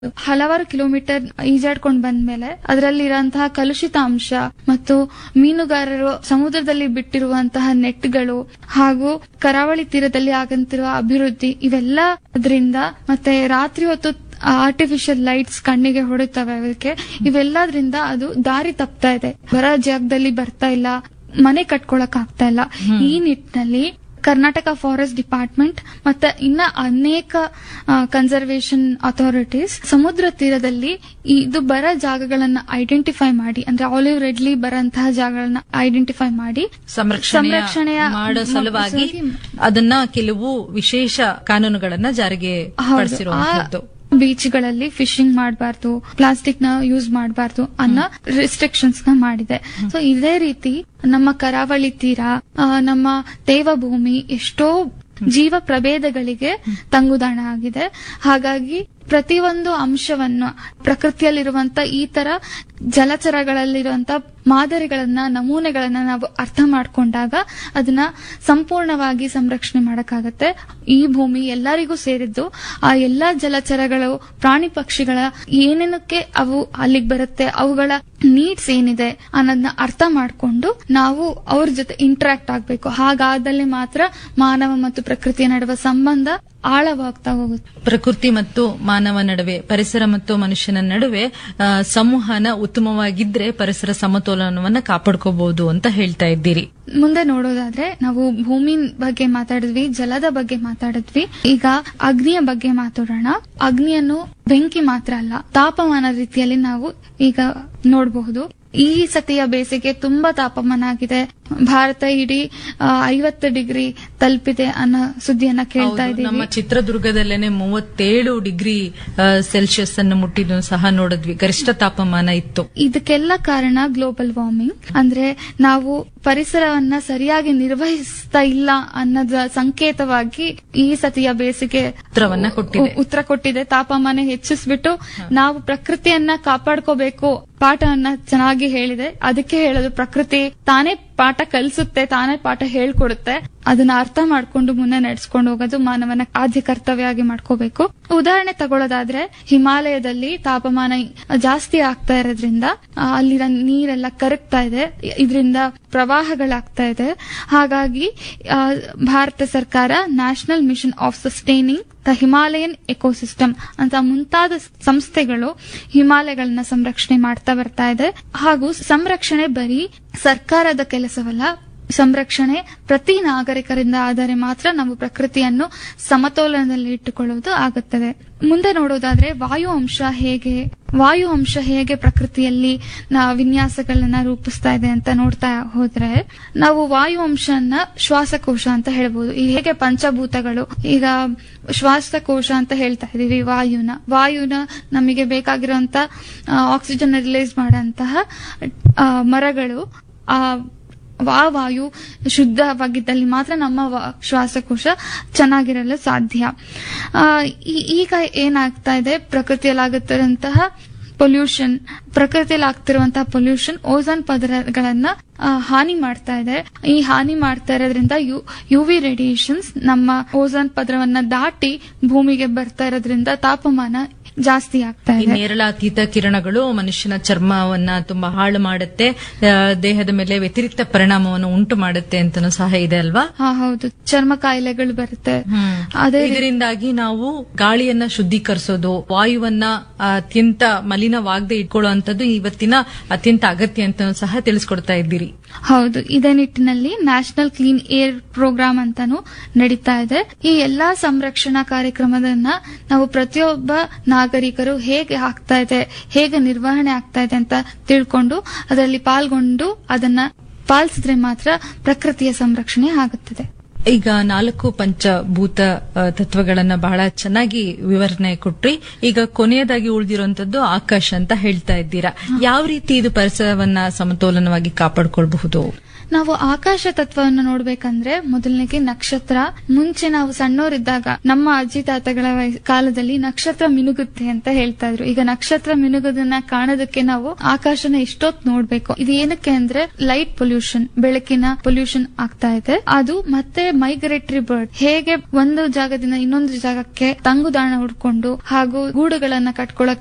ಹಲವಾರು ಕಿಲೋಮೀಟರ್ ಈಜಾಡ್ಕೊಂಡ್ ಬಂದ್ಮೇಲೆ ಅದರಲ್ಲಿರುವಂತಹ ಕಲುಷಿತ ಅಂಶ ಮತ್ತು ಮೀನುಗಾರರು ಸಮುದ್ರದಲ್ಲಿ ಬಿಟ್ಟಿರುವಂತಹ ನೆಟ್ಗಳು ಹಾಗೂ ಕರಾವಳಿ ತೀರದಲ್ಲಿ ಆಗಂತಿರುವ ಅಭಿವೃದ್ಧಿ ಇವೆಲ್ಲ ಅದರಿಂದ ಮತ್ತೆ ರಾತ್ರಿ ಹೊತ್ತು ಆರ್ಟಿಫಿಷಿಯಲ್ ಲೈಟ್ಸ್ ಕಣ್ಣಿಗೆ ಹೊಡುತ್ತವೆ ಅದಕ್ಕೆ ಇವೆಲ್ಲದ್ರಿಂದ ಅದು ದಾರಿ ತಪ್ತಾ ಇದೆ ಬರ ಜಾಗದಲ್ಲಿ ಬರ್ತಾ ಇಲ್ಲ ಮನೆ ಕಟ್ಕೊಳಕ್ ಆಗ್ತಾ ಇಲ್ಲ ಈ ನಿಟ್ಟಿನಲ್ಲಿ ಕರ್ನಾಟಕ ಫಾರೆಸ್ಟ್ ಡಿಪಾರ್ಟ್ಮೆಂಟ್ ಮತ್ತೆ ಇನ್ನ ಅನೇಕ ಕನ್ಸರ್ವೇಷನ್ ಅಥಾರಿಟೀಸ್ ಸಮುದ್ರ ತೀರದಲ್ಲಿ ಇದು ಬರ ಜಾಗಗಳನ್ನ ಐಡೆಂಟಿಫೈ ಮಾಡಿ ಅಂದ್ರೆ ಆಲಿವ್ ರೆಡ್ಲಿ ಬರಂತಹ ಜಾಗಗಳನ್ನ ಐಡೆಂಟಿಫೈ ಮಾಡಿ ಸಂರಕ್ಷಣೆಯ ಸಂರಕ್ಷಣೆಯ ಮಾಡೋ ಸಲುವಾಗಿ ಸಲುವಾಗಿ ಅದನ್ನ ಕೆಲವು ವಿಶೇಷ ಕಾನೂನುಗಳನ್ನ ಜಾರಿಗೆ ಪಡಿಸಿರುವಂತದ್ದು ಬೀಚ್ಗಳಲ್ಲಿ ಫಿಶಿಂಗ್ ಮಾಡಬಾರ್ದು ಪ್ಲಾಸ್ಟಿಕ್ ನ ಯೂಸ್ ಮಾಡಬಾರ್ದು ಅನ್ನೋ ರಿಸ್ಟ್ರಿಕ್ಷನ್ಸ್ ನ ಮಾಡಿದೆ ಸೊ ಇದೇ ರೀತಿ ನಮ್ಮ ಕರಾವಳಿ ತೀರ ಆ, ನಮ್ಮ ದೇವಭೂಮಿ ಎಷ್ಟೋ ಜೀವ ಪ್ರಭೇದಗಳಿಗೆ ತಂಗುದಾಣ ಆಗಿದೆ ಹಾಗಾಗಿ ಪ್ರತಿಯೊಂದು ಅಂಶವನ್ನು ಪ್ರಕೃತಿಯಲ್ಲಿರುವಂತ ಈ ತರ ಜಲಚರಗಳಲ್ಲಿರುವಂತ ಮಾದರಿಗಳನ್ನ ನಮೂನೆಗಳನ್ನ ನಾವು ಅರ್ಥ ಮಾಡ್ಕೊಂಡಾಗ ಅದನ್ನ ಸಂಪೂರ್ಣವಾಗಿ ಸಂರಕ್ಷಣೆ ಮಾಡಕ್ಕಾಗತ್ತೆ ಈ ಭೂಮಿ ಎಲ್ಲರಿಗೂ ಸೇರಿದ್ದು ಆ ಎಲ್ಲಾ ಜಲಚರಗಳು ಪ್ರಾಣಿ ಪಕ್ಷಿಗಳ ಏನೇನಕ್ಕೆ ಅವು ಅಲ್ಲಿಗೆ ಬರುತ್ತೆ ಅವುಗಳ ನೀಡ್ಸ್ ಏನಿದೆ ಅನ್ನೋದನ್ನ ಅರ್ಥ ಮಾಡ್ಕೊಂಡು ನಾವು ಅವ್ರ ಜೊತೆ ಇಂಟರಾಕ್ಟ್ ಆಗ್ಬೇಕು ಹಾಗಾದಲ್ಲಿ ಮಾತ್ರ ಮಾನವ ಮತ್ತು ಪ್ರಕೃತಿಯ ನಡುವ ಸಂಬಂಧ ಆಳವಾಗ್ತಾ ಹೋಗುತ್ತೆ ಪ್ರಕೃತಿ ಮತ್ತು ಮಾನವ ನಡುವೆ ಪರಿಸರ ಮತ್ತು ಮನುಷ್ಯನ ನಡುವೆ ಆ, ಸಂವಹನ ಉತ್ತಮವಾಗಿದ್ರೆ ಪರಿಸರ ಸಮತೋಲನವನ್ನ ಕಾಪಾಡ್ಕೋಬಹುದು ಅಂತ ಹೇಳ್ತಾ ಇದ್ದೀರಿ ಮುಂದೆ ನೋಡೋದಾದ್ರೆ ನಾವು ಭೂಮಿ ಬಗ್ಗೆ ಮಾತಾಡಿದ್ವಿ ಜಲದ ಬಗ್ಗೆ ಮಾತಾಡಿದ್ವಿ ಈಗ ಅಗ್ನಿಯ ಬಗ್ಗೆ ಮಾತಾಡೋಣ ಅಗ್ನಿಯನ್ನು ಬೆಂಕಿ ಮಾತ್ರ ಅಲ್ಲ ತಾಪಮಾನ ರೀತಿಯಲ್ಲಿ ನಾವು ಈಗ ನೋಡಬಹುದು ಈ ಸತಿಯ ಬೇಸಿಗೆ ತುಂಬಾ ತಾಪಮಾನ ಆಗಿದೆ ಭಾರತ ಇಡೀ ಐವತ್ತು ಡಿಗ್ರಿ ತಲುಪಿದೆ ಅನ್ನೋ ಸುದ್ದಿಯನ್ನ ಕೇಳ್ತಾ ಹೌದು, ನಮ್ಮ ಇದ್ದೀವಿ ಚಿತ್ರದುರ್ಗದಲ್ಲೇನೆ ಮೂವತ್ತೇಳು ಡಿಗ್ರಿ ಆ, ಸೆಲ್ಸಿಯಸ್ ಅನ್ನು ಮುಟ್ಟಿದ್ದು ಸಹ ನೋಡಿದ್ವಿ ಗರಿಷ್ಠ ತಾಪಮಾನ ಇತ್ತು ಇದಕ್ಕೆಲ್ಲ ಕಾರಣ ಗ್ಲೋಬಲ್ ವಾರ್ಮಿಂಗ್ ಅಂದ್ರೆ ನಾವು ಪರಿಸರವನ್ನ ಸರಿಯಾಗಿ ನಿರ್ವಹಿಸ್ತಾ ಇಲ್ಲ ಅನ್ನೋದ ಸಂಕೇತವಾಗಿ ಈ ಸತಿಯ ಬೇಸಿಗೆ ಉತ್ತರವನ್ನ ಕೊಟ್ಟಿದೆ. ಉ- ಉತ್ತರ ಕೊಟ್ಟಿದೆ ತಾಪಮಾನ ಹೆಚ್ಚಿಸ್ಬಿಟ್ಟು ನಾವು ಪ್ರಕೃತಿಯನ್ನ ಕಾಪಾಡ್ಕೋಬೇಕು ಪಾಠವನ್ನ ಚೆನ್ನಾಗಿ ಹೇಳಿದೆ ಅದಕ್ಕೆ ಹೇಳೋದು ಪ್ರಕೃತಿ ತಾನೇ ಪಾಠ ಕಲಿಸುತ್ತೆ ತಾನೇ ಪಾಠ ಹೇಳ್ಕೊಡುತ್ತೆ ಅದನ್ನ ಅರ್ಥ ಮಾಡ್ಕೊಂಡು ಮುಂದೆ ನಡೆಸ್ಕೊಂಡು ಹೋಗೋದು ಮಾನವನ ಆದ್ಯ ಕರ್ತವ್ಯ ಆಗಿ ಮಾಡ್ಕೋಬೇಕು ಉದಾಹರಣೆ ತಗೊಳ್ಳೋದಾದ್ರೆ ಹಿಮಾಲಯದಲ್ಲಿ ತಾಪಮಾನ ಜಾಸ್ತಿ ಆಗ್ತಾ ಇರೋದ್ರಿಂದ ಆ, ಅಲ್ಲಿನ ನೀರೆಲ್ಲ ಕರಗ್ತಾ ಇದೆ ಇದರಿಂದ ಪ್ರವಾಹಗಳಾಗ್ತಾ ಇದೆ ಹಾಗಾಗಿ ಆ, ಭಾರತ ಸರ್ಕಾರ national mission of sustaining the Himalayan ecosystem ಅಂತ ಮುಂತಾದ ಸಂಸ್ಥೆಗಳು ಹಿಮಾಲಯಗಳನ್ನ ಸಂರಕ್ಷಣೆ ಮಾಡ್ತಾ ಬರ್ತಾ ಇದೆ ಹಾಗೂ ಸಂರಕ್ಷಣೆ ಬರೀ ಸರ್ಕಾರದ ಕೆಲಸವಲ್ಲ ಸಂರಕ್ಷಣೆ ಪ್ರತಿ ನಾಗರಿಕರಿಂದ ಆದರೆ ಮಾತ್ರ ನಾವು ಪ್ರಕೃತಿಯನ್ನು ಸಮತೋಲನದಲ್ಲಿ ಇಟ್ಟುಕೊಳ್ಳುವುದು ಆಗುತ್ತದೆ ಮುಂದೆ ನೋಡೋದಾದ್ರೆ ವಾಯು ಅಂಶ ಹೇಗೆ ವಾಯು ಅಂಶ ಹೇಗೆ ಪ್ರಕೃತಿಯಲ್ಲಿ ನಾ ವಿನ್ಯಾಸಗಳನ್ನ ರೂಪಿಸ್ತಾ ಇದೆ ಅಂತ ನೋಡ್ತಾ ಹೋದ್ರೆ ನಾವು ವಾಯು ಅಂಶನ ಶ್ವಾಸಕೋಶ ಅಂತ ಹೇಳ್ಬೋದು ಈ ಹೇಗೆ ಪಂಚಭೂತಗಳು ಈಗ ಶ್ವಾಸಕೋಶ ಅಂತ ಹೇಳ್ತಾ ಇದೀವಿ ವಾಯುನ ವಾಯುನ ನಮಗೆ ಬೇಕಾಗಿರುವಂತ ಆಕ್ಸಿಜನ್ ರಿಲೀಸ್ ಮಾಡಂತಹ ಆ, ಮರಗಳು ಆ ಆ ವಾಯು ಶುದ್ಧವಾಗಿದ್ದಲ್ಲಿ ಮಾತ್ರ ನಮ್ಮ ವ- ಶ್ವಾಸಕೋಶ ಚೆನ್ನಾಗಿರಲು ಸಾಧ್ಯ ಆ, ಈ- ಈಗ ಏನಾಗ್ತಾ ಇದೆ ಪ್ರಕೃತಿಯಲ್ಲಿ ಆಗುತ್ತಿರುವಂತಹ ಪೊಲ್ಯೂಷನ್ ಪ್ರಕೃತಿಯಲ್ಲಿ ಆಗ್ತಿರುವಂತಹ ಪೊಲ್ಯೂಷನ್ ಓಝೋನ್ ಪದರಗಳನ್ನ ಆ, ಹಾನಿ ಮಾಡ್ತಾ ಇದೆ ಈ ಹಾನಿ ಮಾಡ್ತಾ ಇರೋದ್ರಿಂದ ಯು ವಿ ರೇಡಿಯೇಷನ್ಸ್ ನಮ್ಮ ಓಝೋನ್ ಪದರವನ್ನ ದಾಟಿ ಭೂಮಿಗೆ ಬರ್ತಾ ಇರೋದ್ರಿಂದ ತಾಪಮಾನ ಜಾಸ್ತಿ ಆಗ್ತಾ ಈ ಇದೆ ನೇರಳಾತೀತ ಕಿರಣಗಳು ಮನುಷ್ಯನ ಚರ್ಮವನ್ನ ತುಂಬಾ ಹಾಳು ಮಾಡುತ್ತೆ ಆ, ದೇಹದ ಮೇಲೆ ವ್ಯತಿರಿಕ್ತ ಪರಿಣಾಮವನ್ನು ಉಂಟು ಮಾಡುತ್ತೆ ಅಂತನೂ ಸಹ ಇದೆ ಅಲ್ವಾ ಹಾ ಹೌದು ಚರ್ಮ ಕಾಯಿಲೆಗಳು ಬರುತ್ತೆ ಅದೇ ರೀತಿ- ಇದರಿಂದಾಗಿ ನಾವು ಗಾಳಿಯನ್ನ ಶುದ್ಧೀಕರಿಸೋದು ವಾಯುವನ್ನ ಅತ್ಯಂತ ಮಲಿನವಾಗದೆ ಇಟ್ಕೊಳ್ಳುವಂತದ್ದು ಇವತ್ತಿನ ಅತ್ಯಂತ ಅಗತ್ಯ ಅಂತ ಸಹ ತಿಳಿಸ್ಕೊಡ್ತಾ ಇದ್ದೀರಿ ಹೌದು ಇದೇ ನಿಟ್ಟಿನಲ್ಲಿ ನ್ಯಾಷನಲ್ ಕ್ಲೀನ್ ಏರ್ ಪ್ರೋಗ್ರಾಮ್ ಅಂತಾನು ನಡೀತಾ ಇದೆ ಈ ಎಲ್ಲಾ ಸಂರಕ್ಷಣಾ ಕಾರ್ಯಕ್ರಮದನ್ನ ನಾವು ಪ್ರತಿಯೊಬ್ಬ ನಾಗರಿಕರು ಹೇಗೆ ಆಗ್ತಾ ಇದೆ ಹೇಗೆ ನಿರ್ವಹಣೆ ಆಗ್ತಾ ಇದೆ ಅಂತ ತಿಳ್ಕೊಂಡು ಅದರಲ್ಲಿ ಪಾಲ್ಗೊಂಡು ಅದನ್ನ ಪಾಲಿಸಿದ್ರೆ ಮಾತ್ರ ಪ್ರಕೃತಿಯ ಸಂರಕ್ಷಣೆ ಆಗುತ್ತದೆ ಈಗ ನಾಲ್ಕು ಪಂಚಭೂತ ಆ, ತತ್ವಗಳನ್ನ ಬಹಳ ಚೆನ್ನಾಗಿ ವಿವರಣೆ ಕೊಟ್ರಿ ಈಗ ಕೊನೆಯದಾಗಿ ಉಳಿದಿರುವಂತದ್ದು ಆಕಾಶ ಅಂತ ಹೇಳ್ತಾ ಇದ್ದೀರಾ ಯಾವ ರೀತಿ ಇದು ಪರಿಸರವನ್ನ ಸಮತೋಲನವಾಗಿ ಕಾಪಾಡ್ಕೊಳ್ಬಹುದು ನಾವು ಆಕಾಶ ತತ್ವವನ್ನು ನೋಡ್ಬೇಕಂದ್ರೆ ಮೊದಲನೇಗೆ ನಕ್ಷತ್ರ ಮುಂಚೆ ನಾವು ಸಣ್ಣವರಿದ್ದಾಗ ನಮ್ಮ ಅಜ್ಜಿ ತಾತಗಳ ವಯಸ್- ಕಾಲದಲ್ಲಿ ನಕ್ಷತ್ರ ಮಿನುಗುತ್ತೆ ಅಂತ ಹೇಳ್ತಾ ಇದ್ರು ಈಗ ನಕ್ಷತ್ರ ಮಿನುಗೋದನ್ನ ಕಾಣೋದಕ್ಕೆ ನಾವು ಆಕಾಶನ ಎಷ್ಟೊತ್ ನೋಡ್ಬೇಕು ಇದು ಏನಕ್ಕೆ ಅಂದ್ರೆ ಲೈಟ್ ಪೊಲ್ಯೂಷನ್ ಬೆಳಕಿನ ಪೊಲ್ಯೂಷನ್ ಆಗ್ತಾ ಇದೆ ಅದು ಮತ್ತೆ ಮೈಗ್ರೇಟರಿ ಬರ್ಡ್ ಹೇಗೆ ಒಂದು ಜಾಗದಿಂದ ಇನ್ನೊಂದು ಜಾಗಕ್ಕೆ ತಂಗುದಾಣ ಹುಡ್ಕೊಂಡು ಹಾಗೂ ಗೂಡುಗಳನ್ನ ಕಟ್ಕೊಳ್ಳೋಕೆ